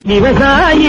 விவசாயி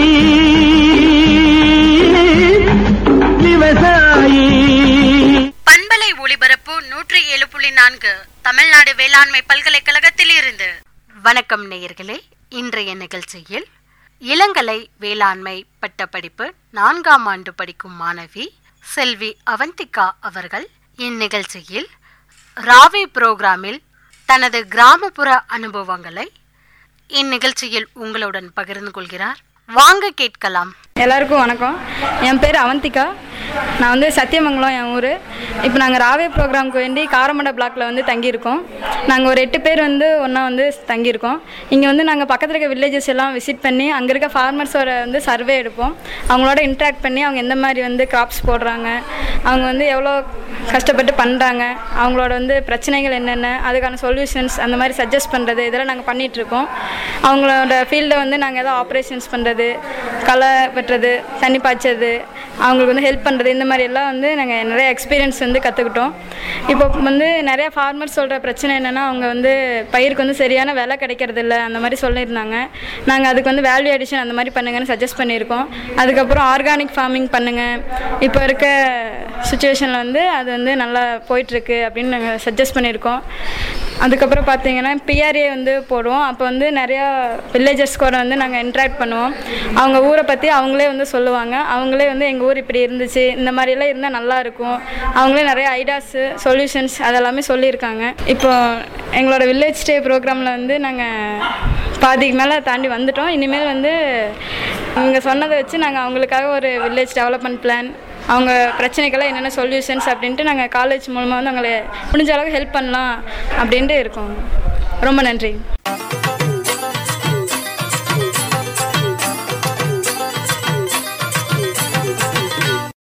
விவசாயி பண்பலை ஒளிபரப்பு நூற்றி ஏழு புள்ளி நான்கு தமிழ்நாடு வேளாண்மை பல்கலைக்கழகத்தில் இருந்து வணக்கம் நேயர்களே இன்றைய நிகழ்ச்சியில் இளங்கலை வேளாண்மை பட்டப்படிப்பு நான்காம் ஆண்டு படிக்கும் மாணவி செல்வி அவந்திகா அவர்கள் இந்நிகழ்ச்சியில் ராவே புரோகிராமில் தனது கிராமப்புற அனுபவங்களை இந்நிகழ்ச்சியில் உங்களுடன் பகிர்ந்து கொள்கிறார் வாங்க கேட்கலாம் எல்லாருக்கும் வணக்கம் என் பேர் அவந்திகா நான் வந்து சத்தியமங்கலம் என் ஊர் இப்போ நாங்கள் ராவே ப்ரோக்ராமுக்கு வேண்டி காரமடை பிளாக்ல வந்து தங்கியிருக்கோம் நாங்கள் ஒரு எட்டு பேர் வந்து ஒன்றா வந்து தங்கியிருக்கோம் இங்கே வந்து நாங்கள் பக்கத்தில் இருக்க வில்லேஜஸ் எல்லாம் விசிட் பண்ணி அங்கே இருக்க ஃபார்மர்ஸோட வந்து சர்வே எடுப்போம் அவங்களோட இன்ட்ராக்ட் பண்ணி அவங்க எந்த மாதிரி வந்து கிராப்ஸ் போடுறாங்க அவங்க வந்து எவ்வளோ கஷ்டப்பட்டு பண்ணுறாங்க அவங்களோட வந்து பிரச்சனைகள் என்னென்ன அதுக்கான சொல்யூஷன்ஸ் அந்த மாதிரி சஜஸ்ட் பண்ணுறது இதெல்லாம் நாங்கள் பண்ணிகிட்ருக்கோம் அவங்களோட ஃபீல்டை வந்து நாங்கள் ஏதோ ஆப்ரேஷன்ஸ் பண்ணுறது களை வெட்டுறது தண்ணி பாய்ச்சது அவங்களுக்கு வந்து ஹெல்ப் பண்ணுறது இந்த மாதிரி எல்லாம் வந்து நாங்கள் நிறைய எக்ஸ்பீரியன்ஸ் வந்து கற்றுக்கிட்டோம் இப்போ வந்து நிறைய ஃபார்மர்ஸ் சொல்கிற பிரச்சனை என்னென்னா அவங்க வந்து பயிருக்கு வந்து சரியான விலை கிடைக்கிறது இல்ல அந்த மாதிரி சொல்லியிருந்தாங்க நாங்கள் அதுக்கு வந்து வேல்யூ அடிஷன் அந்த மாதிரி பண்ணுங்கன்னு சஜஸ்ட் பண்ணியிருக்கோம் அதுக்கப்புறம் ஆர்கானிக் ஃபார்மிங் பண்ணுங்கள் இப்போ இருக்க சுச்சுவேஷனில் வந்து அது வந்து நல்லா போயிட்டுருக்கு அப்படின்னு நாங்கள் சஜஸ்ட் பண்ணியிருக்கோம் அதுக்கப்புறம் பார்த்தீங்கன்னா பிஆர்ஏ வந்து போடுவோம் அப்போ வந்து நிறையா வில்லேஜஸ் கூட வந்து நாங்கள் இன்ட்ராக்ட் பண்ணுவோம் அவங்க ஊரை பற்றி அவங்களே வந்து சொல்லுவாங்க அவங்களே வந்து எங்கள் ஊர் இப்படி இருந்துச்சு இந்த மாதிரியெல்லாம் இருந்தால் நல்லா இருக்கும் அவங்களே நிறைய ஐடியாஸு சொல்யூஷன்ஸ் அதெல்லாமே சொல்லியிருக்காங்க இப்போ எங்களோட வில்லேஜ் ஸ்டே ப்ரோக்ராமில் வந்து நாங்கள் பாதிக்கு மேலே தாண்டி வந்துட்டோம் இனிமேல் வந்து இவங்க சொன்னதை வச்சு நாங்கள் அவங்களுக்காக ஒரு வில்லேஜ் டெவலப்மெண்ட் பிளான் அவங்க பிரச்சனைக்கெல்லாம் என்னென்ன சொல்யூஷன்ஸ் அப்படின்ட்டு நாங்கள் காலேஜ் மூலமாக வந்து அவங்களை முடிஞ்ச அளவுக்கு ஹெல்ப் பண்ணலாம் அப்படின்ட்டு இருக்கோம் ரொம்ப நன்றி